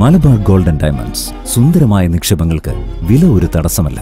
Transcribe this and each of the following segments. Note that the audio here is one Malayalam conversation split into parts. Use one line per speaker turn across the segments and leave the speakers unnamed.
മലബാർ ഗോൾഡൻ ഡയമണ്ട്സ് സുന്ദരമായ നിക്ഷേപങ്ങൾക്ക് വില ഒരു തടസ്സമല്ല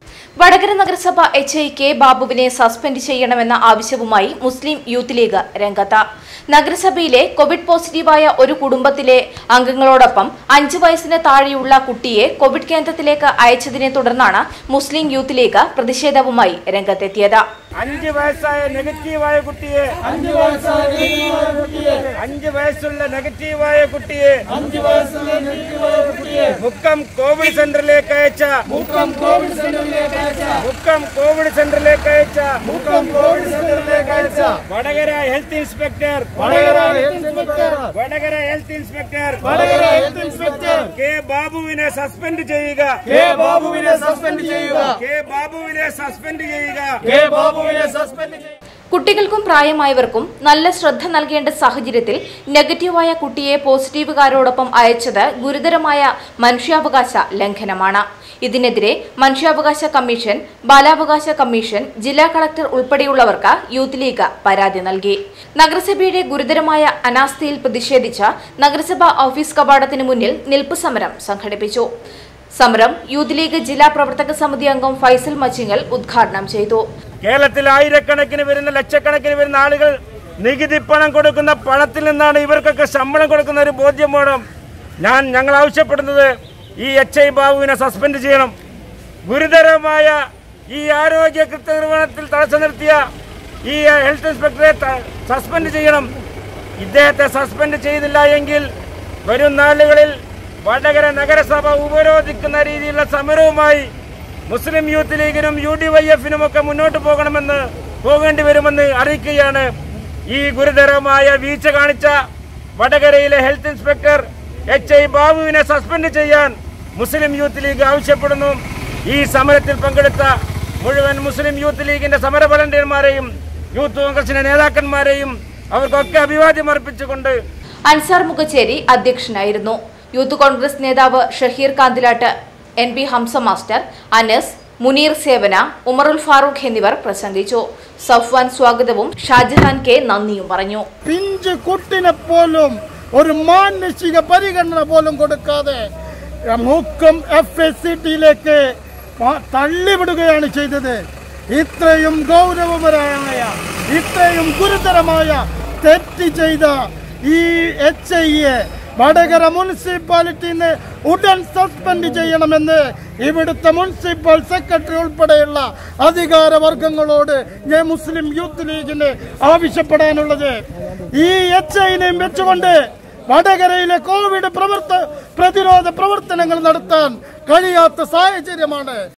വടകര നഗരസഭ എച്ച് ഐ കെ ബാബുവിനെ സസ്പെൻഡ് ചെയ്യണമെന്ന ആവശ്യവുമായി മുസ്ലിം യൂത്ത് ലീഗ് രംഗത്ത് നഗരസഭയിലെ കോവിഡ് പോസിറ്റീവായ ഒരു കുടുംബത്തിലെ അംഗങ്ങളോടൊപ്പം അഞ്ചു വയസ്സിന് താഴെയുള്ള കുട്ടിയെ കോവിഡ് കേന്ദ്രത്തിലേക്ക് അയച്ചതിനെ തുടർന്നാണ് മുസ്ലിം യൂത്ത് ലീഗ് പ്രതിഷേധവുമായി രംഗത്തെത്തിയത്
അഞ്ച് വയസ്സായ നെഗറ്റീവായ കുട്ടിയെ അഞ്ച് വയസ്സായ കുട്ടിയെ അഞ്ച് വയസ്സുള്ള നെഗറ്റീവായ കുട്ടിയെ അഞ്ച് വയസ്സുള്ള നെഗറ്റീവായ കുട്ടിയെ മുക്കം കോവിഡ് സെന്ററിലേക്ക് അയച്ച മുക്കം കോവിഡ് സെന്ററിലേക്ക് അയച്ച മുക്കം കോവിഡ് സെന്ററിലേക്ക് അയച്ച മുക്കം കോവിഡ് സെന്ററിലേക്ക് അയച്ച Vadakara health inspector Vadakara health inspector Vadakara health inspector Vadakara health inspector K ബാബുവിനെ സസ്പെൻഡ് ചെയ്യുക കെ ബാബുവിനെ സസ്പെൻഡ് ചെയ്യുക കെ ബാബുവിനെ സസ്പെൻഡ് ചെയ്യുക കെ ബാബുവിനെ സസ്പെൻഡ് ചെയ്യുക
കുട്ടികൾക്കും പ്രായമായവർക്കും നല്ല ശ്രദ്ധ നൽകേണ്ട സാഹചര്യത്തിൽ നെഗറ്റീവായ കുട്ടിയെ പോസിറ്റീവുകാരോടൊപ്പം അയച്ചത് ഗുരുതരമായ മനുഷ്യാവകാശ ലംഘനമാണ് ഇതിനെതിരെ മനുഷ്യാവകാശ കമ്മീഷൻ ബാലാവകാശ കമ്മീഷൻ ജില്ലാ കളക്ടർ ഉൾപ്പെടെയുള്ളവർക്ക് യൂത്ത് ലീഗ് പരാതി നൽകി നഗരസഭയുടെ ഗുരുതരമായ അനാസ്ഥയിൽ പ്രതിഷേധിച്ച് നഗരസഭ ഓഫീസ് കവാടത്തിന് മുന്നിൽ നിൽപ്പ് സമരം സംഘടിപ്പിച്ചു സമരം യൂത്ത് ലീഗ് ജില്ലാ പ്രവർത്തക സമിതി അംഗം ഫൈസൽ മച്ചിങ്ങൽ ഉദ്ഘാടനം ചെയ്തു
കേരളത്തിൽ ആയിരക്കണക്കിന് വരുന്ന ലക്ഷക്കണക്കിന് വരുന്ന ആളുകൾ നികുതി പണം കൊടുക്കുന്ന പണത്തിൽ നിന്നാണ് ഇവർക്കൊക്കെ ശമ്പളം കൊടുക്കുന്ന ഒരു ബോധ്യം വേണം ഞാൻ ഞങ്ങൾ ആവശ്യപ്പെടുന്നത് ഈ എച്ച് ഐ ബാബുവിനെ സസ്പെൻഡ് ചെയ്യണം ഗുരുതരമായ ഈ ആരോഗ്യ കൃത്യനിർവഹണത്തിൽ തടസ്സം നിർത്തിയ ഈ ഹെൽത്ത് ഇൻസ്പെക്ടറെ ത- സസ്പെൻഡ് ചെയ്യണം ഇദ്ദേഹത്തെ സസ്പെൻഡ് ചെയ്തില്ല എങ്കിൽ വരും നാളുകളിൽ വടകര നഗരസഭ ഉപരോധിക്കുന്ന രീതിയിലുള്ള സമരവുമായി മുസ്ലിം യൂത്ത് ലീഗിനും യു ഡി വൈ എഫിനും ഒക്കെ മുന്നോട്ട് പോകണമെന്ന് പോകേണ്ടി വരുമെന്ന് അറിയിക്കുകയാണ് ഈ ഗുരുതരമായ വീഴ്ച കാണിച്ച വടകരയിലെ ഹെൽത്ത് ഇൻസ്പെക്ടർ എച്ച് ഐ ബാബുവിനെ സസ്പെൻഡ് ചെയ്യാൻ മുസ്ലിം യൂത്ത് ലീഗ് ആവശ്യപ്പെടുന്നു ഈ സമരത്തിൽ പങ്കെടുത്ത മുഴുവൻ മുസ്ലിം യൂത്ത് ലീഗിന്റെ സമര വളണ്ടിയർമാരെയും യൂത്ത് കോൺഗ്രസിന്റെ നേതാക്കന്മാരെയും അവർക്കൊക്കെ അഭിവാദ്യം അർപ്പിച്ചുകൊണ്ട്
അൻസാർ മുഖച്ചേരി അധ്യക്ഷനായിരുന്നു യൂത്ത് കോൺഗ്രസ് നേതാവ് Shaheer Kanthilat N P Hamsa master Anas Muneer സേവന ഉമറുൽ ഫാറൂഖ് എന്നിവർ പ്രസംഗിച്ചു സഫ്വാൻ സ്വാഗതവും ഷാജഹാൻ കെ നന്ദിയും പറഞ്ഞു
പിഞ്ച് കുട്ടിനെ പോലും ഒരു മാനുഷിക പരിഗണന പോലും കൊടുക്കാതെ മുക്കം എഫ് എസ് സി ടിയിലേക്ക് തള്ളിവിടുകയാണ് ചെയ്തത് ഇത്രയും ഗൗരവപരമായ ഇത്രയും ഗുരുതരമായ തെറ്റ് ചെയ്ത ഈ എച്ച് ഐയെ വടകര മുനിസിപ്പാലിറ്റിന്ന് ഉടൻ സസ്പെൻഡ് ചെയ്യണമെന്ന് ഇവിടുത്തെ മുനിസിപ്പൽ സെക്രട്ടറി ഉൾപ്പെടെയുള്ള അധികാരവർഗങ്ങളോട് ഞാൻ മുസ്ലിം യൂത്ത് ലീഗിന് ആവശ്യപ്പെടാനുള്ളത് ഈ എച്ച് ഐനെയും വെച്ചുകൊണ്ട് വടകരയിലെ കോവിഡ് പ്രവർത്ത പ്രതിരോധ പ്രവർത്തനങ്ങൾ നടത്താൻ കഴിയാത്ത സാഹചര്യമാണ്